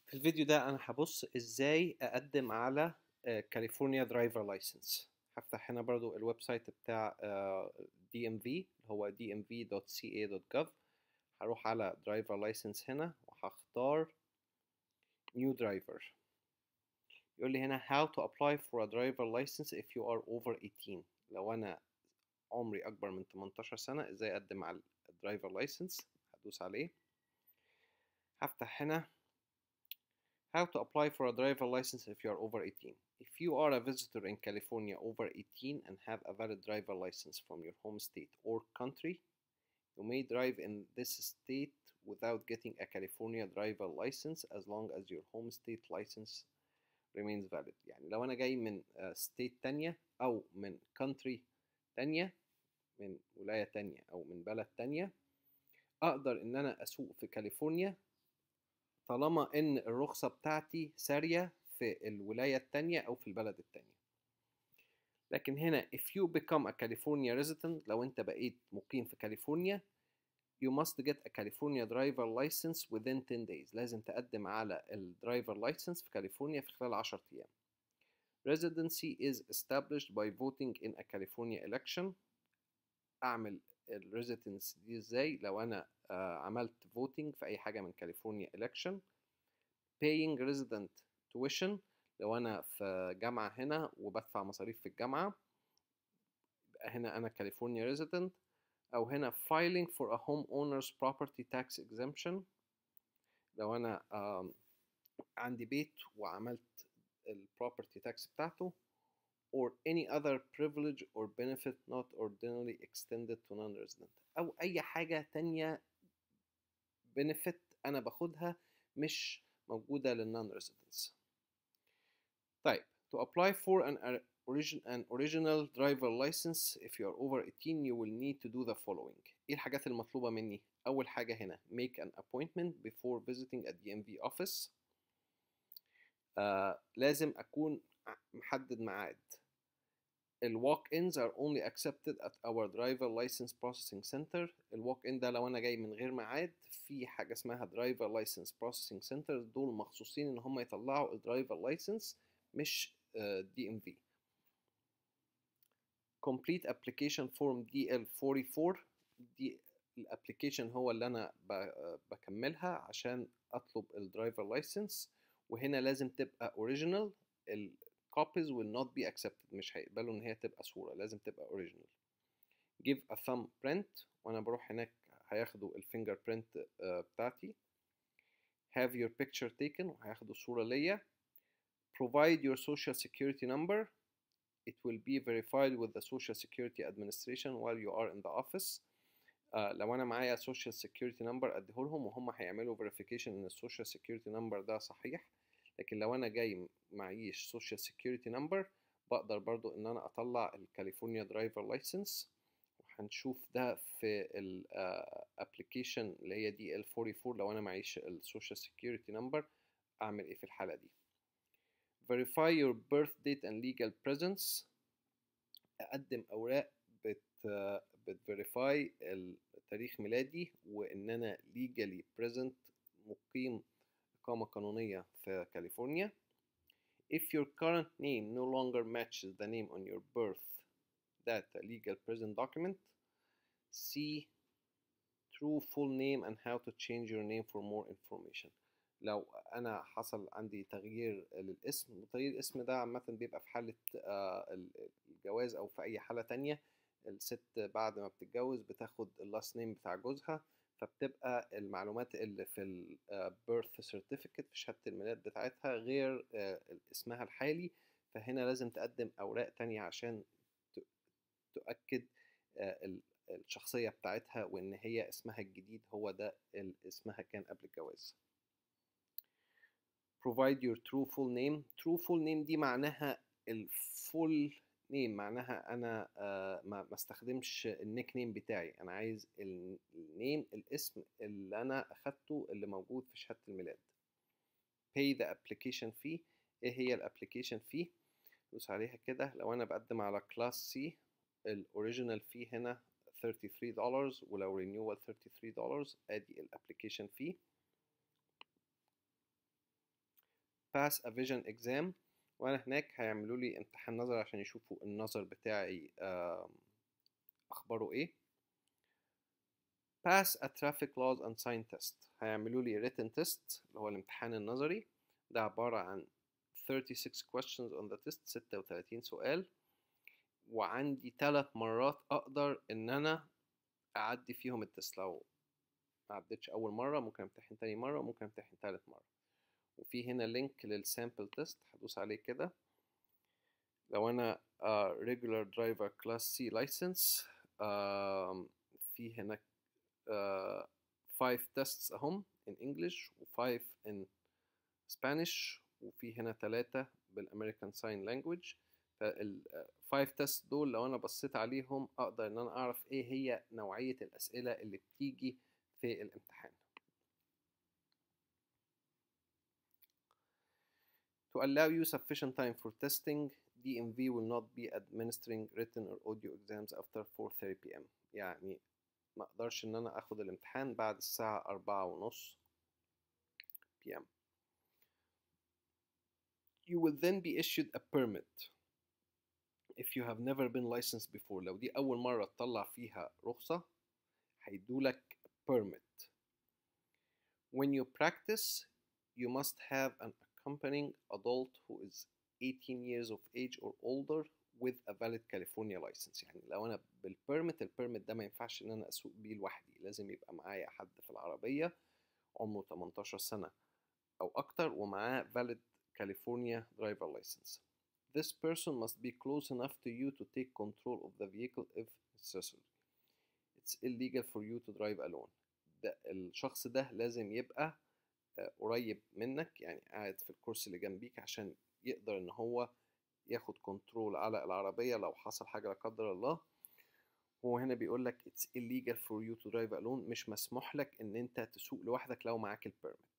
في الفيديو ده انا هبص ازاي اقدم على كاليفورنيا درايفر لايسنس هفتح هنا برضو الويب سايت بتاع دي ام في اللي هو dmv.ca.gov هروح على درايفر لايسنس هنا وهختار new driver يقول لي هنا how to apply for a driver license if you are over 18 لو انا عمري اكبر من 18 سنة ازاي اقدم على الدرايفر لايسنس هدوس عليه هفتح هنا How to apply for a driver license if you are over 18. If you are a visitor in California over 18 and have a valid driver license from your home state or country, you may drive in this state without getting a California driver license as long as your home state license remains valid. يعني لو أنا جاي من state تانية أو من country تانية من ولاية تانية أو من بلد تانية أقدر إن أنا أسوق في كاليفورنيا طالما ان الرخصة بتاعتي سارية في الولاية التانية او في البلد التانية لكن هنا if you become a California resident لو انت بقيت مقيم في كاليفورنيا you must get a California driver license within 10 days لازم تقدم على الدرايفر لايسنس في كاليفورنيا في خلال 10 ايام residency is established by voting in a California election اعمل الريزيدنس دي ازاي لو انا uh, عملت voting في اي حاجه من كاليفورنيا election paying resident tuition لو انا في جامعه هنا وبدفع مصاريف في الجامعه يبقى هنا انا كاليفورنيا resident او هنا filing for a homeowner's property tax exemption لو انا uh, عندي بيت وعملت البروبرتي تاكس بتاعته or any other privilege or benefit not ordinarily extended to non-resident أو أي حاجة تانية benefit أنا باخدها مش موجودة للنون residents طيب to apply for an, origin, an original driver license if you are over 18 you will need to do the following إيه الحاجات المطلوبة مني أول حاجة هنا make an appointment before visiting a DMV office آه لازم أكون محدد ميعاد الوالك انز are only accepted at our driver license processing center الوالك ان ده لو انا جاي من غير ميعاد في حاجه اسمها driver license processing center دول مخصوصين ان هم يطلعوا الدرايفر لايسنس مش دي ام في complete application form DL44 دي الابلكيشن هو اللي انا بكملها عشان اطلب الدرايفر لايسنس وهنا لازم تبقى اوريجينال copies will not be accepted مش هيقبلوا ان هي تبقى صورة لازم تبقى original give a thumb print وانا بروح هناك هياخدوا الفينجر برينت بتاعتي have your picture taken وهياخدوا صورة ليا provide your social security number it will be verified with the social security administration while you are in the office uh, لو انا معايا social security number اديهولهم وهم هيعملوا verification ان السوشيال security number ده صحيح لكن لو انا جاي معيش سوشيال سيكيورتي نمبر بقدر برضو ان انا اطلع الكاليفورنيا درايفر لايسنس وهنشوف ده في الابلكيشن اللي هي دي ال 44 لو انا معيش السوشيال سيكيورتي نمبر اعمل ايه في الحاله دي verify your birth date and legal presence اقدم اوراق بت بتفيريفاي تاريخ ميلادي وان انا legally present مقيم إقامة قانونية في كاليفورنيا if your current name no longer matches the name on your birth data legal present document see true full name and how to change your name for more information لو انا حصل عندي تغيير للاسم وتغيير الاسم ده عامة بيبقى في حالة الجواز او في اي حالة تانية الست بعد ما بتتجوز بتاخد اللاست نيم بتاع جوزها فبتبقى المعلومات اللي في البيرث سيرتيفيكت في شهادة الميلاد بتاعتها غير اسمها الحالي فهنا لازم تقدم أوراق تانية عشان تؤكد الشخصية بتاعتها وإن هي اسمها الجديد هو ده اسمها كان قبل الجواز provide your true full name true full name دي معناها الفول نيم معناها انا آه ما ما استخدمش النيك نيم بتاعي انا عايز النيم الاسم اللي انا اخدته اللي موجود في شهاده الميلاد pay the application fee ايه هي الابلكيشن فيه دوس عليها كده لو انا بقدم على كلاس سي الاوريجينال فيه هنا 33 دولار ولو رينيوال 33 دولار ادي الابلكيشن فيه pass a vision exam وانا هناك هيعملوا لي امتحان نظر عشان يشوفوا النظر بتاعي آم، اخباره ايه pass a traffic laws and sign test هيعملوا لي written test اللي هو الامتحان النظري ده عبارة عن 36 questions on the test 36 سؤال وعندي ثلاث مرات اقدر ان انا اعدي فيهم التست لو ما عدتش اول مرة ممكن امتحن تاني مرة وممكن امتحن تالت مرة وفي هنا لينك للسامبل تيست هدوس عليه كده لو انا uh, regular driver class C license um, في هنا uh, five tests اهم in English و five in Spanish وفي هنا ثلاثة بالامريكان ساين لانجويج فال five tests دول لو انا بصيت عليهم اقدر ان انا اعرف ايه هي نوعية الاسئلة اللي بتيجي في الامتحان To allow you sufficient time for testing, DMV will not be administering written or audio exams after 4:30 p.m. يعني ما اقدرش ان انا اخد الامتحان بعد الساعة أربعة ونص p.m. You will then be issued a permit if you have never been licensed before. لو دي أول مرة تطلع فيها رخصة هيدولك permit. When you practice, you must have an accompanying adult who is 18 years of age or older with a valid California license يعني لو انا بالبيرمت البيرمت ده ما ينفعش ان انا اسوق بيه لوحدي لازم يبقى معايا حد في العربية عمره 18 سنة او اكتر ومعاه valid California driver license This person must be close enough to you to take control of the vehicle if necessary. It's illegal for you to drive alone. ده الشخص ده لازم يبقى آه، قريب منك يعني قاعد في الكرسي اللي جنبيك عشان يقدر ان هو ياخد كنترول على العربية لو حصل حاجة لا قدر الله هو هنا بيقول لك it's illegal for you to drive alone مش مسموح لك ان انت تسوق لوحدك لو معاك البيرمت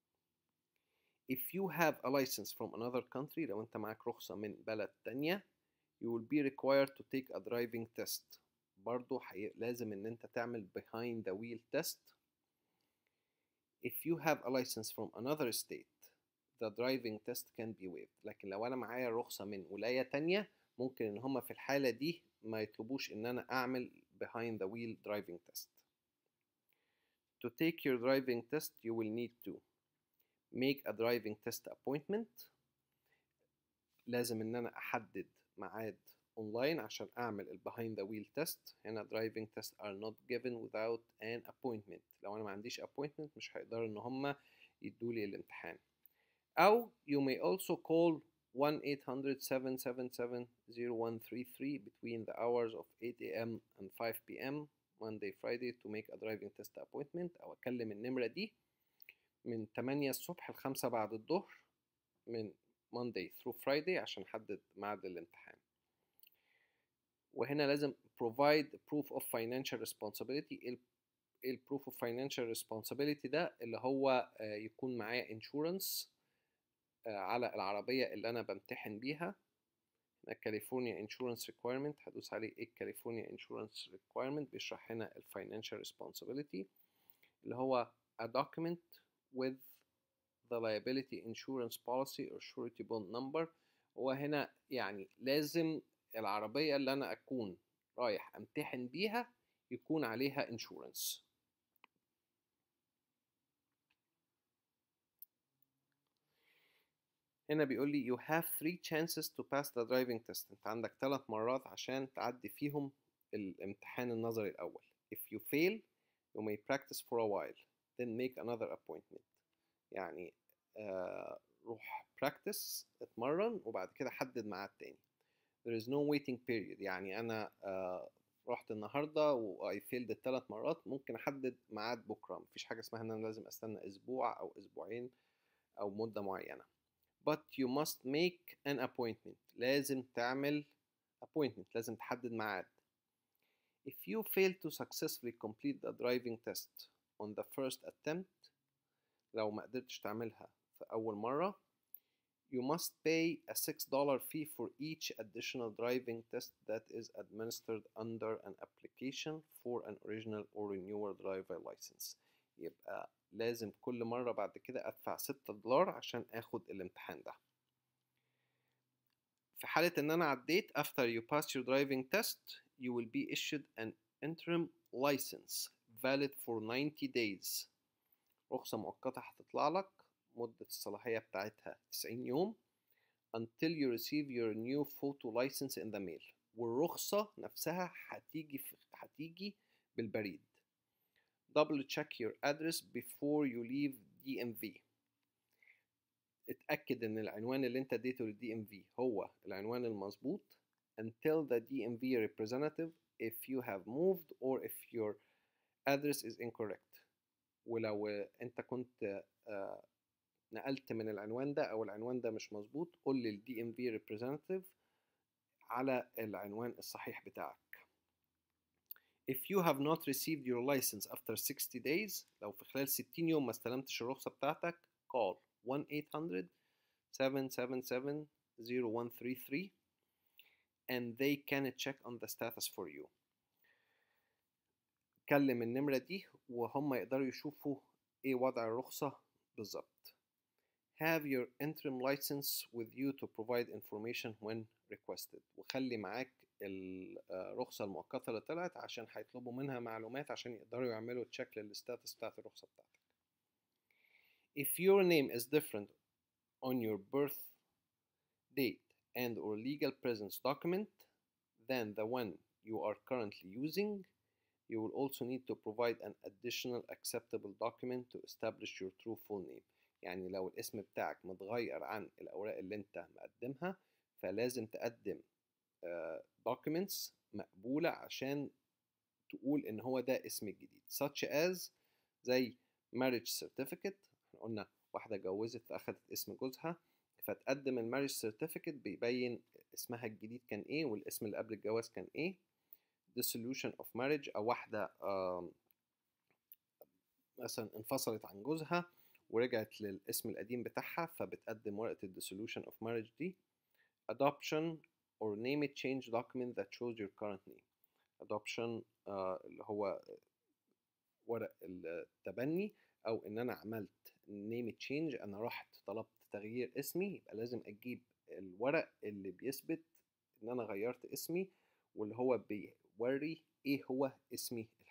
if you have a license from another country لو انت معاك رخصة من بلد تانية you will be required to take a driving test برضو حي... لازم ان انت تعمل behind the wheel test if you have a license from another state the driving test can be waived لكن لو انا معايا رخصة من ولاية تانية ممكن ان هما في الحالة دي ما يطلبوش ان انا اعمل behind the wheel driving test to take your driving test you will need to make a driving test appointment لازم ان انا احدد ميعاد اونلاين عشان اعمل ال behind the wheel test هنا driving tests are not given without an appointment لو انا ما عنديش appointment مش هيقدروا ان هم يدولي الامتحان او you may also call 1-800-777-0133 between the hours of 8 a.m. and 5 p.m. Monday Friday to make a driving test appointment او اكلم النمرة دي من 8 الصبح ل 5 بعد الظهر من Monday through Friday عشان احدد ميعاد الامتحان وهنا لازم provide proof of financial responsibility ايه ال proof of financial responsibility ده اللي هو آه، يكون معايا insurance آه، على العربية اللي أنا بمتحن بيها هنا California Insurance Requirement هدوس عليه ايه California Insurance Requirement بيشرح هنا ال financial responsibility اللي هو a document with the liability insurance policy or surety bond number هو هنا يعني لازم العربية اللي أنا أكون رايح أمتحن بيها يكون عليها insurance هنا بيقول لي you have three chances to pass the driving test انت عندك ثلاث مرات عشان تعدي فيهم الامتحان النظري الأول if you fail you may practice for a while then make another appointment يعني آه روح practice اتمرن وبعد كده حدد ميعاد تاني there is no waiting period يعني أنا آه رحت النهاردة و I failed الثلاث مرات ممكن أحدد ميعاد بكرة مفيش حاجة اسمها إن أنا لازم أستنى أسبوع أو أسبوعين أو مدة معينة but you must make an appointment لازم تعمل appointment لازم تحدد ميعاد if you fail to successfully complete the driving test on the first attempt لو ما قدرتش تعملها في أول مرة you must pay a $6 fee for each additional driving test that is administered under an application for an original or renewal driver license يبقى لازم كل مرة بعد كده أدفع ستة دولار عشان آخد الامتحان ده في حالة إن أنا عديت after you pass your driving test you will be issued an interim license valid for 90 days رخصة مؤقتة هتطلع لك مدة الصلاحية بتاعتها 90 يوم until you receive your new photo license in the mail والرخصة نفسها هتيجي في هتيجي بالبريد double check your address before you leave DMV اتأكد ان العنوان اللي انت اديته لل DMV هو العنوان المظبوط until the DMV representative if you have moved or if your address is incorrect ولو انت كنت آه، نقلت من العنوان ده او العنوان ده مش مظبوط قول لل DMV representative على العنوان الصحيح بتاعك If you have not received your license after 60 days لو في خلال 60 يوم ما استلمتش الرخصة بتاعتك call 1-800-777-0133 and they can check on the status for you كلم النمرة دي وهم يقدروا يشوفوا ايه وضع الرخصة بالظبط have your interim license with you to provide information when requested وخلي معاك الرخصة المؤقتة اللي طلعت عشان هيطلبوا منها معلومات عشان يقدروا يعملوا تشيك للستاتس بتاعت الرخصة بتاعتك if your name is different on your birth date and or legal presence document than the one you are currently using you will also need to provide an additional acceptable document to establish your true full name يعني لو الاسم بتاعك متغير عن الأوراق اللي أنت مقدمها فلازم تقدم آه، documents مقبولة عشان تقول إن هو ده اسم الجديد such as زي marriage certificate احنا قلنا واحدة اتجوزت فأخدت اسم جوزها فتقدم الماريج سيرتيفيكت بيبين اسمها الجديد كان ايه والاسم اللي قبل الجواز كان ايه dissolution of marriage او واحدة آم، مثلا انفصلت عن جوزها ورجعت للاسم القديم بتاعها فبتقدم ورقة ال dissolution of marriage دي adoption or name change document that shows your current name adoption آه، اللي هو ورق التبني او ان انا عملت name change انا رحت طلبت تغيير اسمي يبقى لازم اجيب الورق اللي بيثبت ان انا غيرت اسمي واللي هو بيوري ايه هو اسمي